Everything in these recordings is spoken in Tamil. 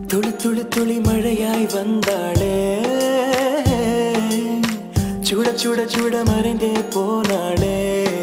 துளி துளி துளி மழையாய் வந்தாளே சுட சுட சுட மறைந்தே போனாளே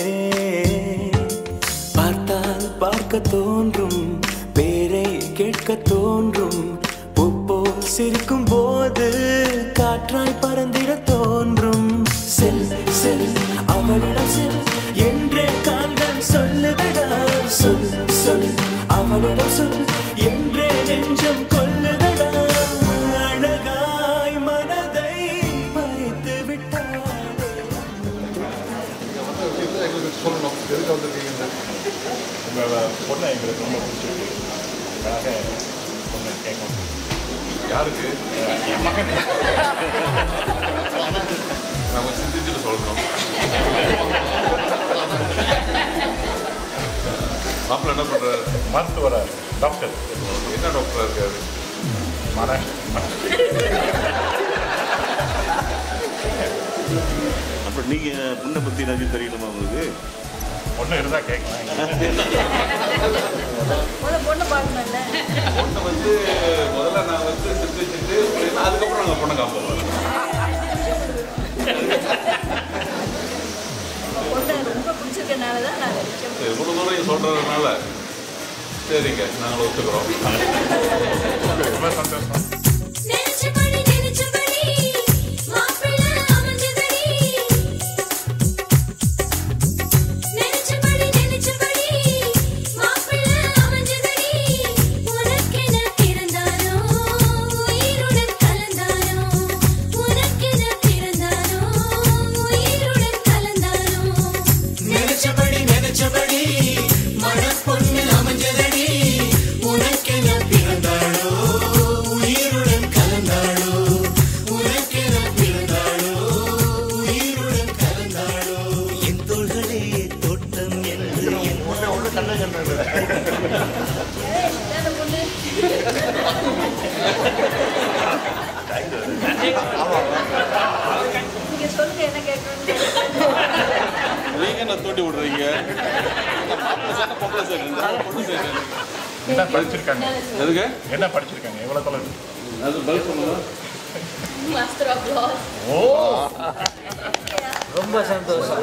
பார்த்தால் பார்க்க தோன்றும் பேரை கேட்க தோன்றும் உப்போ சிரிக்கும் போது காற்றாய் பறந்திட தோன்றும் செல் செல் அவளிடம் செல் என்றே கால்கள் சொல்லுதடா சொல் சொல் அவளிடம் சொல் என்றே நெஞ்சம் கொல்லுதடா அழகாய் மனதை மறைத்து விட்டாளே எங்களுக்கு சொல்லணும் எதுக்கு வந்திருக்கீங்கன்னு உங்களோட பொண்ணை எங்களுக்கு ரொம்ப பிடிச்சிருக்கு அதுக்காக பொண்ணை கேட்கணும் யாருக்கு என் மகன் நம்ம சிந்திச்சுட்டு சொல்லணும் மாப்பிள்ள என்ன பண்றாரு மருத்துவர டாக்டர் என்ன டாக்டரா இருக்காரு மன அப்புறம் நீங்க பொண்ணை பத்தி ஏதாச்சும் தெரியணுமா உங்களுக்கு பொண்ணு இருந்தால் கேட்கலாம் முத பொண்ணு பார்க்கணும்ல பொண்ணை வந்து முதல்ல நான் வந்து சிந்து வச்சுட்டு அதுக்கப்புறம் நாங்கள் பொண்ணை காப்போம் பொண்ணு ரொம்ப பிடிச்சிருக்கனால தான் நான் நிச்சயம் சரி இவ்வளோ தூரம் நீங்க சொல்றதுனால சரிங்க நாங்கள் ஒத்துக்கிறோம் ரொம்ப சந்தோஷம் நினைச்சபடி நினைச்சபடி மாப்பிள்ளை அமைஞ்சதடி நினைச்சபடி நினைச்சபடி மாப்பிள்ளை அமைஞ்சதடி உனக்கென பிறந்தானோ உயிருடன் கலந்தானோ உனக்கென பிறந்தானோ உயிருடன் கலந்தானோ நினைச்சபடி நினைச்சபடி மனப்பொண்ணு அமைஞ்சதடி உனக்கென பிறந்தாளோ உயிருடன் கலந்தாளோ உனக்கென பிறந்தாளோ உயிருடன் கலந்தாளோ என் தோள்களே தோட்டம் என்று என் வேற பொண்ணு நீங்க சொல்லுங்க என்ன கேட்கணும்னு நீங்க என்ன தூண்டி விடுறீங்க என்ன படிச்சிருக்காங்க எதுக்கு என்ன படிச்சிருக்காங்க எவ்வளோ தொலைவு அது பதில் சொல்லுங்க மாஸ்டர் ஆஃப் லாஸ் ஓ ரொம்ப சந்தோஷம்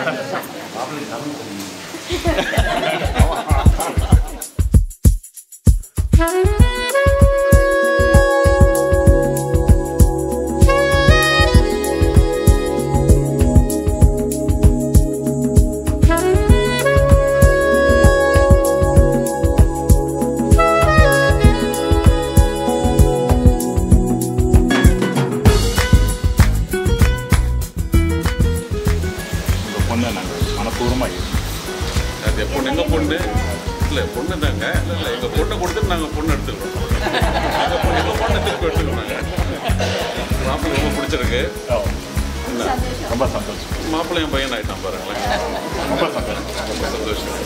உங்கள் பொண்ணை நாங்கள் மனப்பூர்வமாக அது என் பொண்ணு எங்க பொண்ணு இல்ல பொண்ணு தாங்க இல்ல இல்ல எங்க பொண்ணை கொடுத்துட்டு நாங்க பொண்ணு எடுத்துக்கிறோம் எங்க பொண்ணு எங்க பொண்ணை திருப்பி எடுத்துக்கிறோம் நாங்க மாப்பிள்ளை ரொம்ப பிடிச்சிருக்கு ஓ ரொம்ப சந்தோஷம் மாப்பிள்ளை என் பையன் ஆயிட்டான் பாருங்களேன் ரொம்ப சந்தோஷம் ரொம்ப சந்தோஷம்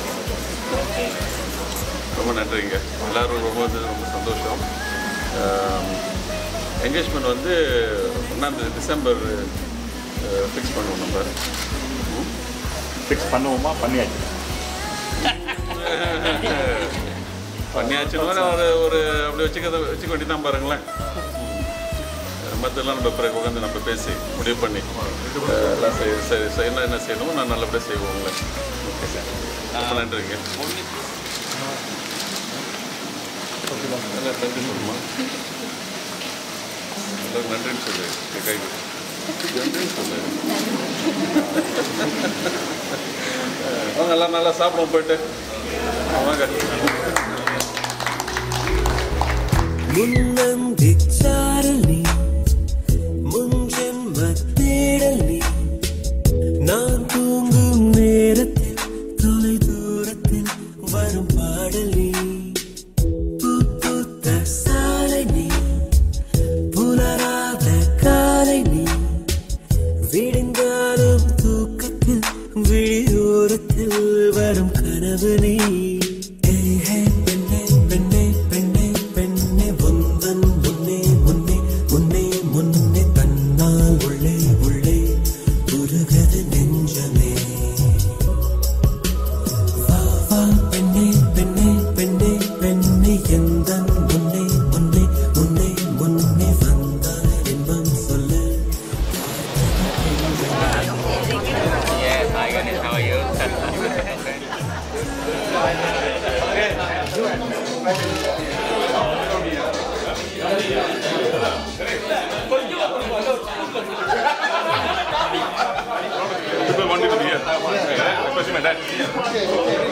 ரொம்ப நன்றிங்க எல்லாரும் ரொம்ப வந்து ரொம்ப சந்தோஷம் என்கேஜ்மெண்ட் வந்து ஒன்றாந்தேதி டிசம்பர் ஃபிக்ஸ் பண்ணுவோம் நம்ம ஃபிக்ஸ் பண்ணுவோமா பண்ணியாச்சு பண்ணியாச்சுன்னு ஒரு ஒரு அப்படி வச்சுக்க வச்சுக்க வேண்டியதான் பாருங்களேன் மற்றெல்லாம் நம்ம பிறகு உட்காந்து நம்ம பேசி முடிவு பண்ணி அஹ், எல்லாம் செய் செய்- செய்- என்ன என்ன செய்யணுமோ நான் நல்லபடியாக செய்வோம் உங்களை ஓகே சார் ரொம்ப நன்றிங்க எல்லாம் நன்றி சொல்லுமா எல்லாரும் நன்றின்னு சொல்லு என் கை கொடு. நன்றின்னு சொல்லு அஹ், வாங்க எல்லாம் நல்லா சாப்பிடுவோம் போயிட்டு வாங்க முன்னந்திச்சாரல் நீ முன்ஜென்ம தேடல் நீ நான் தூங்கும் நேரத்தில் தொலை தூரத்தில் வரும் பாடல் நீ பூ பூத்த சாலை நீ புலராத காலை நீ விடிந்தாலும் தூக்கத்தில் விழியோரத்தில் வரும் கனவு நீ ஏய், ஹே, பெண்ணே பெண்ணே பெண்ணே பெண்ணே முந்தன் முன்னே முன்னே முன்னே முன்னே தன்னால் உள்ளே உள்ளே உருகது நெஞ்சமே வா வா பெண்ணே பெண்ணே பெண்ணே பெண்ணே எந்த முன்னே முன்னே People want it to be here. Especially my dad.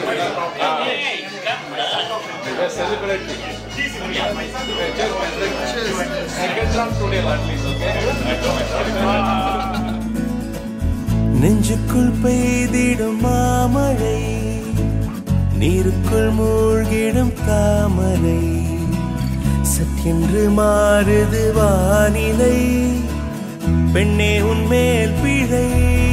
நெஞ்சுக்குள் பெய்திடும் மாமழை நீருக்குள் மூழ்கிடும் தாமரை சற்றென்று மாறுது வானிலை பெண்ணே உன்மேல் பிழை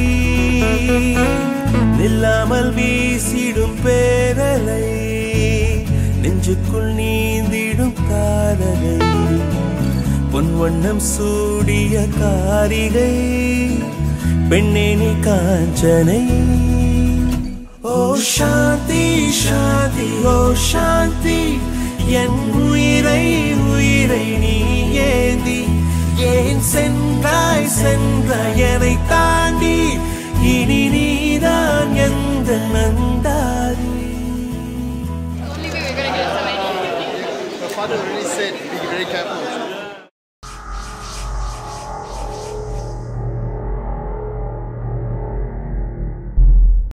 நில்லாமல் வீசிடும் பேரலை நெஞ்சுக்குள் நீந்திடும் காதலை பொன் வண்ணம் சூடிய காரிகை பெண்ணே நீ காஞ்சனை ஓ சாந்தி சாந்தி ஓ சாந்தி என் உயிரை உயிரை நீ ஏந்தி ஏன் சென்றாய் சென்ற என்னை தாண்டி இனி நீதான் எந்த நந்தாரி Only way we're gonna get some idea. My father really said, be very careful.